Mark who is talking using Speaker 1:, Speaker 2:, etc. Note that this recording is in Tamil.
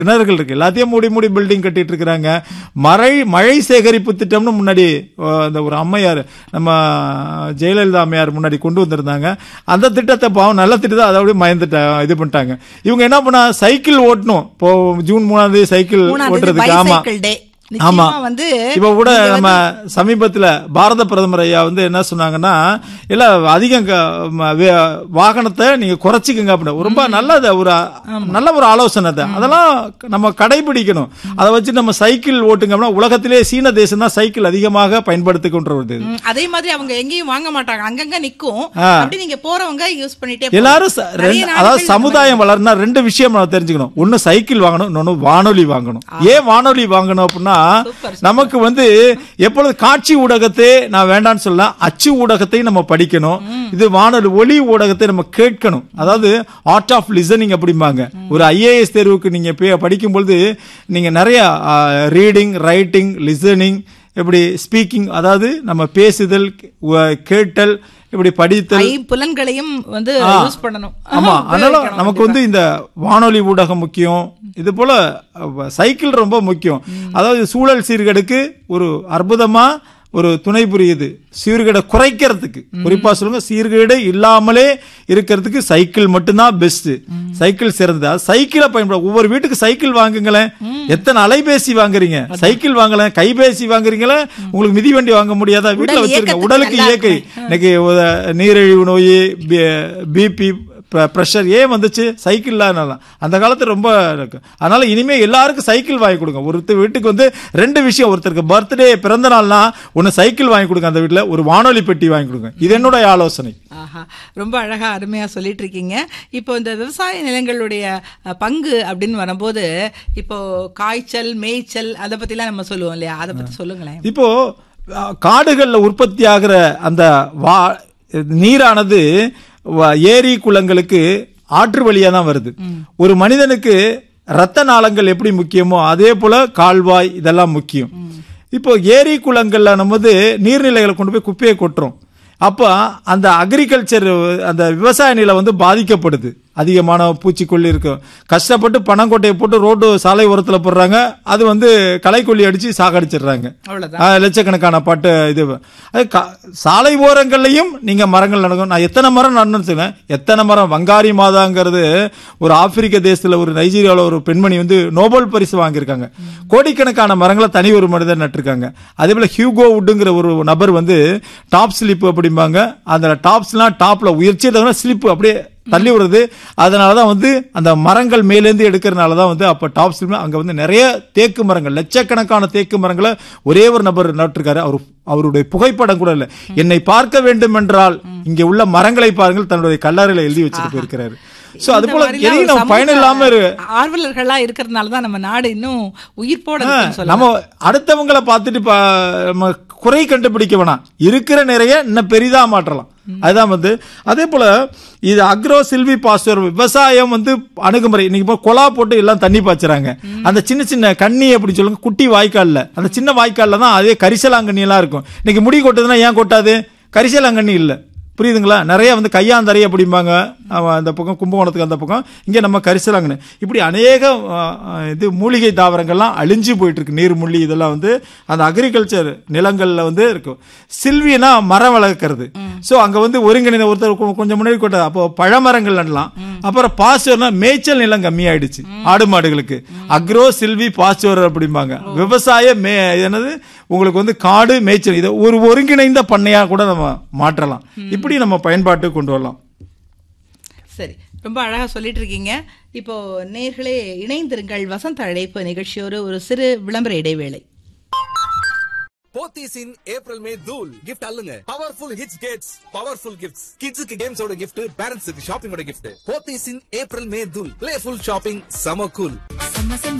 Speaker 1: கிணறுகள் இருக்கு எல்லாத்தையும் மூடி மூடி பில்டிங் கட்டிட்டு இருக்கிறாங்க மழை மழை சேகரிப்பு திட்டம்னு முன்னாடி அஹ், அந்த ஒரு அம்மையார் நம்ம ஜெயலலிதா அம்மையார் முன்னாடி கொண்டு வந்திருந்தாங்க அந்த திட்டத்தை பாவம் நல்ல திட்டத்தை அதை அப்படியே மயந்துட்ட இது பண்ணிட்டாங்க இவங்க என்ன பண்ணா சைக்கிள் ஓட்டணும் இப்போ ஜூன் மூணாம் தேதி சைக்கிள்
Speaker 2: மூணாம் தேதி
Speaker 1: ஓட்டுறதுக்கு ஆமா
Speaker 2: bicycle day.
Speaker 1: ஆமா
Speaker 2: நிச்சயமா வந்து
Speaker 1: இப்ப கூட
Speaker 2: நீங்க
Speaker 1: நம்ம சமீபத்துல பாரத பிரதமர் ஐயா வந்து என்ன சொன்னாங்கன்னா இல்ல அதிகம் க- ம- வே- வாகனத்தை நீங்க குறைச்சிக்கங்க அப்படின்னு ரொம்ப நல்லது ஒரு நல்ல ஒரு ஆலோசனை அது அதெல்லாம் நம்ம கடைபிடிக்கணும் அதை வச்சு நம்ம சைக்கிள் ஓட்டுங்க அப்படின்னா உலகத்திலே சீன தேசம் தான் சைக்கிள் அதிகமாக பயின்படுத்திக் கொண்டு வருது
Speaker 2: ம், அதே மாதிரி அவங்க எங்கேயும் வாங்க மாட்டாங்க அங்கங்க நிக்கும்
Speaker 1: ஆ.
Speaker 2: அப்படி நீங்க போறவங்க யூஸ் பண்ணிட்டே போகலாம்.
Speaker 1: எல்லாரும் ச-
Speaker 2: நிறைய
Speaker 1: ரெண்டு-
Speaker 2: நாடுகள்
Speaker 1: அதாவது
Speaker 2: இந்த
Speaker 1: சமுதாயம் வளர்னா ரெண்டு விஷயம் நம்ம தெரிஞ்சுக்கணும் ஒன்னு சைக்கிள் வாங்கணும் இன்னொன்னு வானொலி வாங்கணும் ஏன் வானொலி வாங்கணும் அப்படின்னா
Speaker 2: சூப்பர்,
Speaker 1: நமக்கு வந்து எப்பொழுது காட்சி ஊடகத்தை நான் வேண்டாம்னு சொல்லலாம் அச்சு ஊடகத்தை நம்ம படிக்கணும் இது வானொலி ஒலி ஊடகத்தை நம்ம கேட்கணும் அதாவது ஆர்ட் ஆஃப் லிசனிங் அப்படிம்பாங்க ஒரு ஐஏஎஸ் தேர்வுக்கு நீங்க போய் படிக்கும்பொழுது நீங்க நிறைய ரீடிங் ரைட்டிங் லிசனிங் இப்படி ஸ்பீக்கிங் அதாவது நம்ம பேசுதல் உ- கேட்டல் இப்படி படித்தல்
Speaker 2: ஐ புலன்களையும் வந்து
Speaker 1: ஆ.
Speaker 2: யூஸ் பண்ணணும்
Speaker 1: ஆமா அதனால
Speaker 2: உபயோகிக்கணும்
Speaker 1: நமக்கு வந்து இந்த வானொலி ஊடகம் முக்கியம் இது போல அஹ், சைக்கிள் ரொம்ப முக்கியம் அதாவது சூழல் சீர்கேடுக்கு ஒரு அற்புதமா ஒரு துணை புரியுது சீர்கேடை குறைக்கிறதுக்கு குறிப்பா சொல்லுங்க சீர்கேடு இல்லாமலே இருக்கிறதுக்கு சைக்கிள் மட்டும்தான் பெஸ்ட் சைக்கிள் சிறந்தது அது சைக்கிளை பயன்பட ஒவ்வொரு வீட்டுக்கு சைக்கிள் வாங்குங்களேன் எத்தனை அலைபேசி வாங்குறீங்க சைக்கிள் வாங்கலாம் கைபேசி வாங்குறீங்களா உங்களுக்கு மிதிவண்டி வாங்க முடியாதா வீட்டுல
Speaker 2: உடல்
Speaker 1: வச்சிருங்க
Speaker 2: இயக்கத்துக்கு
Speaker 1: உடலுக்கு
Speaker 2: நல்லா
Speaker 1: இயற்கை இன்னைக்கு ஒரு நீரிழிவு நோய் பிபி ப்ரெஷர் ஏன் வந்துச்சு சைக்கிள் அந்த காலத்துல ரொம்ப இருக்கு அதனால இனிமே எல்லாருக்கும் சைக்கிள் வாங்கி கொடுங்க ஒருத்தர் வீட்டுக்கு வந்து ரெண்டு விஷயம் ஒருத்தருக்கு பர்த்டே பிறந்த நாள்னா ஒன்னு சைக்கிள் வாங்கி கொடுங்க அந்த வீட்டுல ஒரு வானொலி பெட்டி வாங்கி கொடுங்க இது என்னுடைய ஆலோசனை
Speaker 2: ஆஹா ரொம்ப அழகா அருமையா சொல்லிட்டு இருக்கீங்க இப்போ இந்த விவசாய நிலங்களுடைய அஹ், பங்கு அப்படின்னு வரும்போது இப்போ காய்ச்சல் மேய்ச்சல் அதை பத்திலாம் நம்ம சொல்லுவோம் இல்லையா அதை பத்தி சொல்லுங்களேன்
Speaker 1: இப்போ அஹ், காடுகள்ல உற்பத்தி ஆகிற அந்த வா நீரானது வ- ஏரி குளங்களுக்கு ஆற்று வழியா தான் வருது ஒரு மனிதனுக்கு ரத்த நாளங்கள் எப்படி முக்கியமோ அதே போல கால்வாய் இதெல்லாம் முக்கியம் இப்போ ஏரி குளங்கள்ல நம்ம வந்து நீர்நிலைகளை கொண்டு போய் குப்பையை கொட்டுறோம் அப்போ அந்த அக்ரிகல்ச்சர் அந்த விவசாய நிலம் வந்து பாதிக்கப்படுது அதிகமான பூச்சிக்கொல்லி இருக்கும் கஷ்டப்பட்டு பணங்கொட்டையை போட்டு ரோடு சாலை ஓரத்துல போடுறாங்க அது வந்து களைக்கொல்லி அடிச்சு சாகடிச்சிடுறாங்க
Speaker 2: அவ்வளவுதான்
Speaker 1: ஆ, லட்சக்கணக்கான பாட்டு இது அது கா- சாலை ஓரங்கள்லையும் நீங்க மரங்கள் நடக்கும் நான் எத்தனை மரம் நடணும்னு சொல்லுவேன் எத்தனை மரம் வங்காரி மாதாங்கிறது ஒரு ஆப்பிரிக்க தேசத்துல ஒரு நைஜீரியாவில் ஒரு பெண்மணி வந்து நோபல் பரிசு வாங்கியிருக்காங்க கோடிக்கணக்கான மரங்களை தனி ஒரு மனிதர் நட்டிருக்காங்க அதே போல ஹியூகோ வுட்டுங்கிற ஒரு நபர் வந்து டாப் ஸ்லிப் அப்படிம்பாங்க அந்த டாப்ஸ்லாம் டாப்ல உயர்ச்சி ஸ்லிப் அப்படியே தள்ளி விடுறது அதனால தான் வந்து அந்த மரங்கள் மேலேந்து எடுக்கிறனால தான் வந்து அப்போ டாப் ஸ்லிப் அங்கே வந்து நிறைய தேக்கு மரங்கள் லட்சக்கணக்கான தேக்கு மரங்களை ஒரே ஒரு நபர் நட்டிருக்காரு அவர் அவருடைய புகைப்படம் கூட இல்லை என்னை பார்க்க வேண்டும் என்றால் இங்கே உள்ள மரங்களை பாருங்கள் தன்னுடைய கல்லறையில எழுதி வச்சுட்டு போயிருக்கிறாரு சோ அது
Speaker 2: இந்த
Speaker 1: போல
Speaker 2: மாதிரிலாம்
Speaker 1: எதையும்
Speaker 2: ஒரு
Speaker 1: நம்ம
Speaker 2: சமூக
Speaker 1: பயன் இல்லாம இரு
Speaker 2: ஆர்வலர்களா இருக்கிறதுனால தான் நம்ம நாடு இன்னும் உயிர்ப்போட இருக்குன்னு சொல்லலாம்
Speaker 1: நம்ம அடுத்தவங்களை பார்த்துட்டு பா- நம்ம குறை கண்டுபிடிக்க வேணாம் இருக்கிற நிறைய இன்னும் பெரிதா மாற்றலாம் அதுதான் வந்து அதே போல இது அக்ரோ சில்வி பாஸ்டர் விவசாயம் வந்து அணுகுமுறை இன்னைக்கு இப்போ குழா போட்டு எல்லாம் தண்ணி பாய்ச்சுறாங்க அந்த சின்ன சின்ன கண்ணி அப்படி சொல்லுங்க குட்டி வாய்க்கால்ல அந்த சின்ன வாய்க்கால்ல தான் அதே கரிசலாங்கண்ணி எல்லாம் இருக்கும் இன்னைக்கு முடி கொட்டுதுன்னா ஏன் கொட்டாது கரிசலாங்கண்ணி இல்ல புரியுதுங்களா நிறைய வந்து கையாந்தரை அப்படிம்பாங்க அவன் அந்த பக்கம் கும்பகோணத்துக்கு அந்த பக்கம் இங்கே நம்ம கரிசலாங்கன்னு இப்படி அநேக ஆ, ஆ, இது மூலிகை தாவரங்கள்லாம் அழிஞ்சு போயிட்டு இருக்கு நீர்முள்ளி இதெல்லாம் வந்து அந்த அக்ரிகல்ச்சர் நிலங்கள்ல வந்து இருக்கும் சில்வினா மரம் வளர்க்கறது ஸோ அங்க வந்து ஒருங்கிணைந்த ஒருத்தர் கொ- கொஞ்சம் முன்னாடி கொட்ட அப்போ பழமரங்கள் நடலாம் அப்புறம் பாஸ்டர்னா மேய்ச்சல் நிலம் கம்மியாயிடுச்சு ஆடு மாடுகளுக்கு அக்ரோ சில்வி பாஸ்டர் அப்படிம்பாங்க விவசாய மே என்னது உங்களுக்கு வந்து காடு மேய்ச்சல் இதை ஒரு ஒருங்கிணைந்த பண்ணையா கூட நம்ம மாற்றலாம் இப்படி நம்ம பயன்பாட்டுக்கு கொண்டு வரலாம்
Speaker 2: சரி ரொம்ப அழகா சொல்லிட்டு இருக்கீங்க இப்போ நேர்களே இணைந்திருங்கள் வசந்த அழைப்பு நிகழ்ச்சியோடு ஒரு சிறு விளம்பர இடைவேளை
Speaker 3: போத்தீஸ் இன் ஏப்ரல் மே தூல் கிஃப்ட் அல்லுங்க powerful hits gets powerful gifts கிட்ஸுக்கு கேம்ஸோட கிஃப்ட் பேரண்ட்ஸுக்கு ஷாப்பிங்கோட gift Pothys in April May தூல் பிளேஃபுல் ஷாப்பிங் சம கூல்
Speaker 4: செம்ம செம்ம